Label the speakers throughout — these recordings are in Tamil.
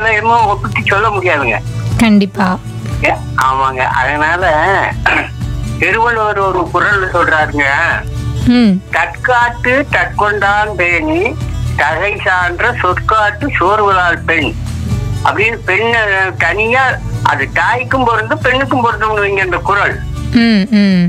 Speaker 1: எதையும் ஒப்பிட்டு சொல்ல முடியாதுங்க
Speaker 2: கண்டிப்பா
Speaker 1: ஏ, ஆமாங்க அதனால திருவள்ளுவர் ஒரு குரல் சொல்றாருங்க
Speaker 2: ம்
Speaker 1: தற்காட்டு தற்கொண்டான் பேணி தகை சான்ற சொற்காட்டு சோர்வலால் பெண் அப்படின்னு பெண் தனியா அது தாய்க்கும் பொருந்து பெண்ணுக்கும் பொருந்தும் வைங்க இந்த குரல்
Speaker 2: ம் ம்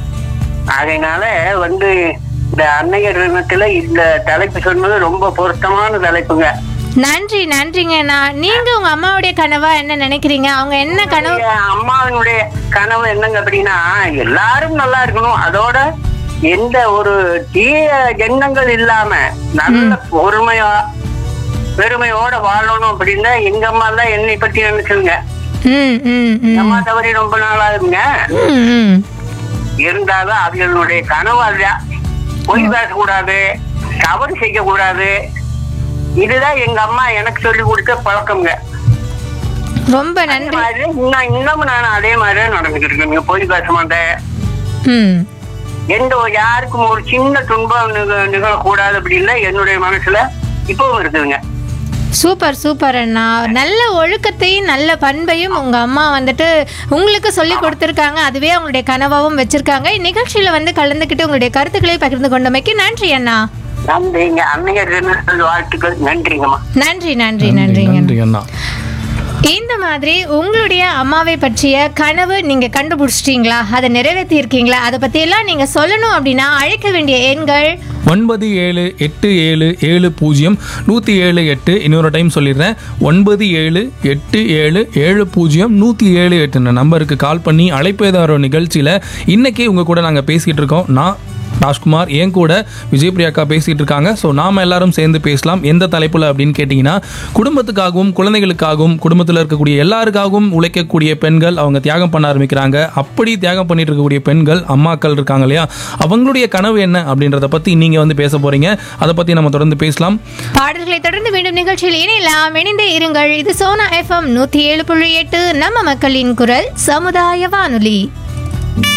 Speaker 1: அதனால வந்து இந்த அன்னையர் தினத்துல இந்த தலைப்பு சொன்னது ரொம்ப பொருத்தமான தலைப்புங்க
Speaker 2: நன்றி நன்றிங்க நான் நீங்க உங்க அம்மாவுடைய கனவா என்ன நினைக்கிறீங்க அவங்க என்ன கனவு
Speaker 1: என் அம்மாவினுடைய கனவு என்னங்க அப்படின்னா எல்லாரும் நல்லா இருக்கணும் அதோட எந்த ஒரு தீய எண்ணங்கள் இல்லாம நல்ல பொறுமையா பெருமையோட வாழணும் அப்படின்னா எங்க அம்மா தான் என்னை பத்தி நினைச்சுங்க
Speaker 2: ம் ம்
Speaker 1: எங்க
Speaker 2: ம்
Speaker 1: அம்மா தவறி ரொம்ப நாளாகுங்க
Speaker 2: ம், ம்
Speaker 1: இருந்தாலும் அவர்களுடைய கனவு அதுதான் பொய் பேசக்கூடாது தவறு செய்ய கூடாது இதுதான் எங்க அம்மா எனக்கு சொல்லி கொடுத்த பழக்கம்ங்க
Speaker 2: ரொம்ப
Speaker 1: அதே
Speaker 2: நன்றி
Speaker 1: மாதிரி இன்னும் இன்னமும் நான் அதே மாதிரி நடந்துக்கிட்டு இருக்கேங்க பொய் பேச மாட்டேன்
Speaker 2: ம்
Speaker 1: எந்த ஒரு யாருக்கும் ஒரு சின்ன துன்பம் நிக- நிகழக்கூடாது அப்படின்னா என்னுடைய மனசுல இப்பவும் இருக்குதுங்க
Speaker 2: சூப்பர் சூப்பர் அண்ணா நல்ல ஒழுக்கத்தையும் நல்ல பண்பையும் உங்க அம்மா வந்துட்டு உங்களுக்கு சொல்லி கொடுத்துருக்காங்க அதுவே அவங்களுடைய கனவாவும் வச்சிருக்காங்க இந்நிகழ்ச்சியில வந்து கலந்துக்கிட்டு உங்களுடைய கருத்துக்களை பகிர்ந்து கொண்டமைக்கு நன்றி அண்ணா
Speaker 1: நன்றிங்க அன்னையர் தினத்தில் வாழ்த்துக்கள் நன்றிங்கம்மா
Speaker 2: நன்றி நன்றி நன்றிங்க
Speaker 3: நன்றி அண்ணா
Speaker 2: இந்த மாதிரி உங்களுடைய அம்மாவை பற்றிய கனவு நீங்க கண்டுபிடிச்சிட்டீங்களா அதை நிறைவேற்றி இருக்கீங்களா அதை பத்தி எல்லாம் நீங்க சொல்லணும் அப்படின்னா அழைக்க வேண்டிய எண்கள்
Speaker 3: ஒன்பது ஏழு எட்டு ஏழு ஏழு பூஜ்ஜியம் நூற்றி ஏழு எட்டு இன்னொரு டைம் சொல்லிடுறேன் ஒன்பது ஏழு எட்டு ஏழு ஏழு பூஜ்ஜியம் நூற்றி ஏழு எட்டுன்ற நம்பருக்கு கால் பண்ணி அழைப்பேதாரோ நிகழ்ச்சியில் இன்னைக்கு உங்கள் கூட நாங்கள் பேசிகிட்டு இருக்கோம் நான் ராஜ்குமார் என் கூட விஜய் பிரியாக்கா பேசிகிட்டு இருக்காங்க ஸோ நாம் எல்லாரும் சேர்ந்து பேசலாம் எந்த தலைப்பில் அப்படின்னு கேட்டிங்கன்னா குடும்பத்துக்காகவும் குழந்தைகளுக்காகவும் குடும்பத்தில் இருக்கக்கூடிய எல்லாருக்காகவும் உழைக்கக்கூடிய பெண்கள் அவங்க தியாகம் பண்ண ஆரம்பிக்கிறாங்க அப்படி தியாகம் பண்ணிட்டு இருக்கக்கூடிய பெண்கள் அம்மாக்கள் இருக்காங்க இல்லையா அவங்களுடைய கனவு என்ன அப்படின்றத பற்றி நீங்கள் வந்து பேச போகிறீங்க அதை பற்றி நம்ம தொடர்ந்து பேசலாம்
Speaker 2: பாடல்களை தொடர்ந்து மீண்டும் நிகழ்ச்சியில் இணையலாம் இணைந்தே இருங்கள் இது சோனா எஃப்எம் நூத்தி ஏழு புள்ளி எட்டு நம்ம மக்களின் குரல் சமுதாய வானொலி